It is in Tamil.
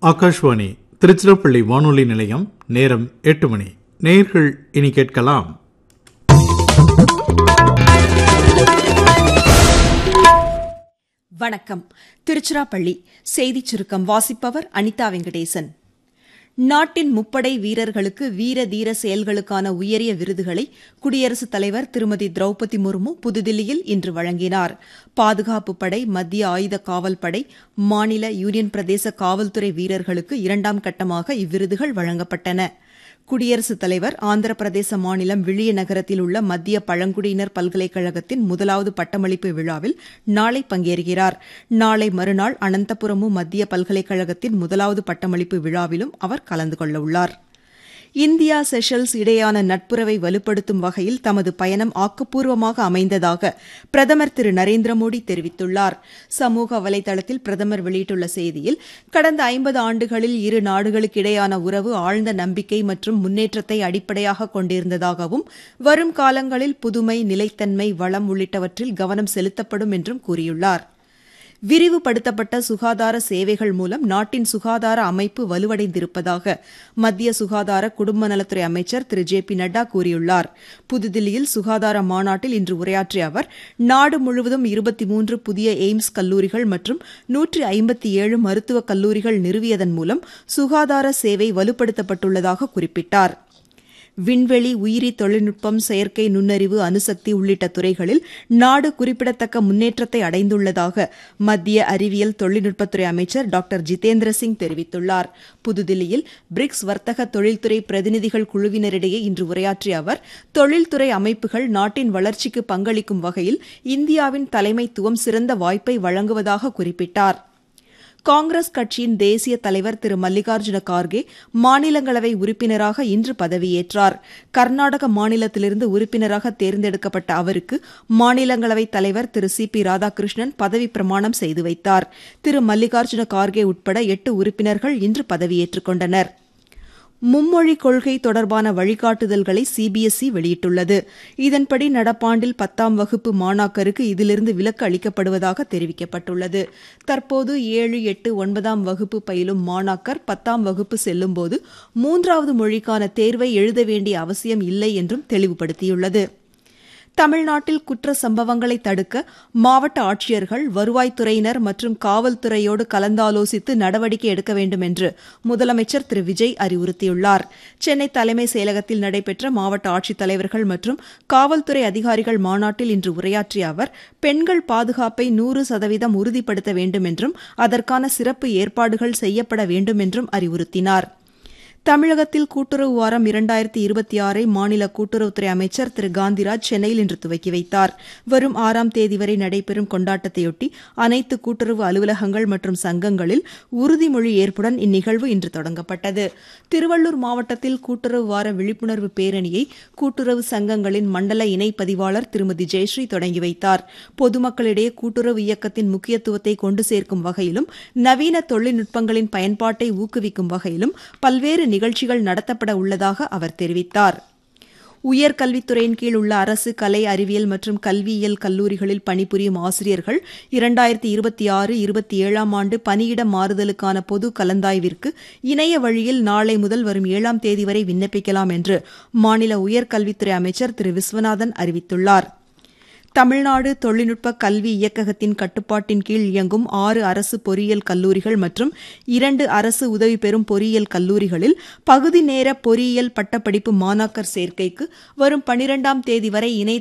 ஆகாஷ்வாணி திருச்சிராப்பள்ளி வானொலி நிலையம் நேரம் எட்டு மணி நேயர்கள் இனி கேட்கலாம் வணக்கம் திருச்சிராப்பள்ளி செய்திச் சுருக்கம் வாசிப்பவர் அனிதா வெங்கடேசன் நாட்டின் முப்படை வீரர்களுக்கு வீர தீர செயல்களுக்கான உயரிய விருதுகளை குடியரசுத் தலைவர் திருமதி திரௌபதி முர்மு புதுதில்லியில் இன்று வழங்கினார் பாதுகாப்பு படை மத்திய ஆயுத காவல் படை மாநில யூனியன் பிரதேச காவல்துறை வீரர்களுக்கு இரண்டாம் கட்டமாக இவ்விருதுகள் வழங்கப்பட்டன குடியரசுத் தலைவர் ஆந்திர பிரதேச மாநிலம் விழிய நகரத்தில் உள்ள மத்திய பழங்குடியினர் பல்கலைக்கழகத்தின் முதலாவது பட்டமளிப்பு விழாவில் நாளை பங்கேற்கிறார் நாளை மறுநாள் அனந்தபுரமு மத்திய பல்கலைக்கழகத்தின் முதலாவது பட்டமளிப்பு விழாவிலும் அவர் கலந்து கொள்ளவுள்ளார் இந்தியா செஷல்ஸ் இடையான நட்புறவை வலுப்படுத்தும் வகையில் தமது பயணம் ஆக்கப்பூர்வமாக அமைந்ததாக பிரதமர் திரு நரேந்திர மோடி தெரிவித்துள்ளார் சமூக வலைதளத்தில் பிரதமர் வெளியிட்டுள்ள செய்தியில் கடந்த ஐம்பது ஆண்டுகளில் இரு நாடுகளுக்கிடையான உறவு ஆழ்ந்த நம்பிக்கை மற்றும் முன்னேற்றத்தை அடிப்படையாக கொண்டிருந்ததாகவும் வரும் காலங்களில் புதுமை நிலைத்தன்மை வளம் உள்ளிட்டவற்றில் கவனம் செலுத்தப்படும் என்றும் கூறியுள்ளார் விரிவுபடுத்தப்பட்ட சுகாதார சேவைகள் மூலம் நாட்டின் சுகாதார அமைப்பு வலுவடைந்திருப்பதாக மத்திய சுகாதார குடும்ப நலத்துறை அமைச்சர் திரு ஜே பி நட்டா கூறியுள்ளார் புதுதில்லியில் சுகாதார மாநாட்டில் இன்று உரையாற்றிய அவர் நாடு முழுவதும் இருபத்தி மூன்று புதிய எய்ம்ஸ் கல்லூரிகள் மற்றும் நூற்றி ஐம்பத்தி ஏழு மருத்துவக் கல்லூரிகள் நிறுவியதன் மூலம் சுகாதார சேவை வலுப்படுத்தப்பட்டுள்ளதாக குறிப்பிட்டார் விண்வெளி உயிரி தொழில்நுட்பம் செயற்கை நுண்ணறிவு அணுசக்தி உள்ளிட்ட துறைகளில் நாடு குறிப்பிடத்தக்க முன்னேற்றத்தை அடைந்துள்ளதாக மத்திய அறிவியல் தொழில்நுட்பத்துறை அமைச்சர் டாக்டர் ஜிதேந்திர சிங் தெரிவித்துள்ளார் புதுதில்லியில் பிரிக்ஸ் வர்த்தக தொழில்துறை பிரதிநிதிகள் குழுவினரிடையே இன்று உரையாற்றிய அவர் தொழில்துறை அமைப்புகள் நாட்டின் வளர்ச்சிக்கு பங்களிக்கும் வகையில் இந்தியாவின் தலைமைத்துவம் சிறந்த வாய்ப்பை வழங்குவதாக குறிப்பிட்டார் காங்கிரஸ் கட்சியின் தேசிய தலைவர் திரு மல்லிகார்ஜுன கார்கே மாநிலங்களவை உறுப்பினராக இன்று பதவியேற்றார் கர்நாடக மாநிலத்திலிருந்து உறுப்பினராக தேர்ந்தெடுக்கப்பட்ட அவருக்கு மாநிலங்களவைத் தலைவர் திரு சி பி ராதாகிருஷ்ணன் பதவி பிரமாணம் செய்து வைத்தார் திரு மல்லிகார்ஜுன கார்கே உட்பட எட்டு உறுப்பினர்கள் இன்று பதவியேற்றுக் கொண்டனா் மும்மொழி கொள்கை தொடர்பான வழிகாட்டுதல்களை சிபிஎஸ்இ வெளியிட்டுள்ளது இதன்படி நடப்பாண்டில் பத்தாம் வகுப்பு மாணாக்கருக்கு இதிலிருந்து விலக்கு அளிக்கப்படுவதாக தெரிவிக்கப்பட்டுள்ளது தற்போது ஏழு எட்டு ஒன்பதாம் வகுப்பு பயிலும் மாணாக்கர் பத்தாம் வகுப்பு செல்லும்போது மூன்றாவது மொழிக்கான தேர்வை எழுத வேண்டிய அவசியம் இல்லை என்றும் தெளிவுபடுத்தியுள்ளது தமிழ்நாட்டில் குற்ற சம்பவங்களை தடுக்க மாவட்ட ஆட்சியர்கள் வருவாய்த்துறையினர் மற்றும் காவல்துறையோடு கலந்தாலோசித்து நடவடிக்கை எடுக்க வேண்டும் என்று முதலமைச்சர் திரு விஜய் அறிவுறுத்தியுள்ளார் சென்னை தலைமை செயலகத்தில் நடைபெற்ற மாவட்ட ஆட்சித்தலைவர்கள் மற்றும் காவல்துறை அதிகாரிகள் மாநாட்டில் இன்று உரையாற்றிய அவர் பெண்கள் பாதுகாப்பை நூறு சதவீதம் உறுதிப்படுத்த வேண்டும் என்றும் அதற்கான சிறப்பு ஏற்பாடுகள் செய்யப்பட வேண்டும் என்றும் அறிவுறுத்தினார் தமிழகத்தில் கூட்டுறவு வாரம் இரண்டாயிரத்தி இருபத்தி ஆறை மாநில கூட்டுறவுத்துறை அமைச்சர் திரு காந்திராஜ் சென்னையில் இன்று துவக்கி வைத்தார் வரும் ஆறாம் தேதி வரை நடைபெறும் கொண்டாட்டத்தையொட்டி அனைத்து கூட்டுறவு அலுவலகங்கள் மற்றும் சங்கங்களில் உறுதிமொழி ஏற்புடன் இந்நிகழ்வு இன்று தொடங்கப்பட்டது திருவள்ளூர் மாவட்டத்தில் கூட்டுறவு வார விழிப்புணர்வு பேரணியை கூட்டுறவு சங்கங்களின் மண்டல இணை பதிவாளர் திருமதி ஜெயஸ்ரீ தொடங்கி வைத்தார் பொதுமக்களிடையே கூட்டுறவு இயக்கத்தின் முக்கியத்துவத்தை கொண்டு சேர்க்கும் வகையிலும் நவீன தொழில்நுட்பங்களின் பயன்பாட்டை ஊக்குவிக்கும் வகையிலும் பல்வேறு நிகழ்ச்சிகள் நடத்தப்பட உள்ளதாக அவர் தெரிவித்தார் உயர்கல்வித்துறையின் கீழ் உள்ள அரசு கலை அறிவியல் மற்றும் கல்வியியல் கல்லூரிகளில் பணிபுரியும் ஆசிரியர்கள் இரண்டாயிரத்தி இருபத்தி ஆறு இருபத்தி ஏழாம் ஆண்டு பணியிட மாறுதலுக்கான பொது கலந்தாய்விற்கு இணைய வழியில் நாளை முதல் வரும் ஏழாம் தேதி வரை விண்ணப்பிக்கலாம் என்று மாநில உயர்கல்வித்துறை அமைச்சர் திரு விஸ்வநாதன் அறிவித்துள்ளார் தமிழ்நாடு தொழில்நுட்ப கல்வி இயக்ககத்தின் கட்டுப்பாட்டின் கீழ் இயங்கும் ஆறு அரசு பொறியியல் கல்லூரிகள் மற்றும் இரண்டு அரசு உதவி பெறும் பொறியியல் கல்லூரிகளில் பகுதி நேர பொறியியல் பட்டப்படிப்பு மாணாக்கர் சேர்க்கைக்கு வரும் பனிரெண்டாம் தேதி வரை இணை